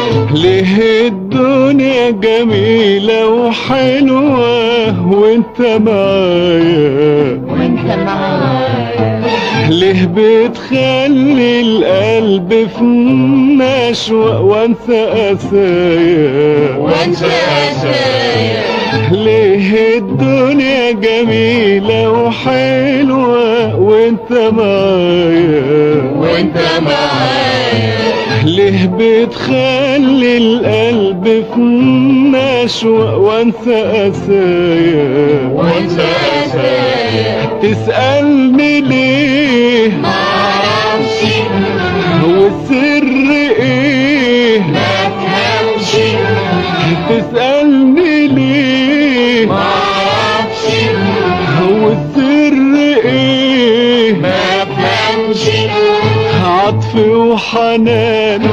ليه الدنيا جميلة وحلوة وانت معايا وانت معايا ليه بتخلي القلب في نشوة وانسى قسايا وانت اسايا ليه الدنيا جميلة وحلوة وانت معايا وانت معايا ليه بتخلي القلب في نشوة وانسى قسايا وانت اسايا تسألني ليه معرفش هو السر ايه ما تفهمش تسألني ليه معرفش هو السر ايه ما تفهمش عطف وحنان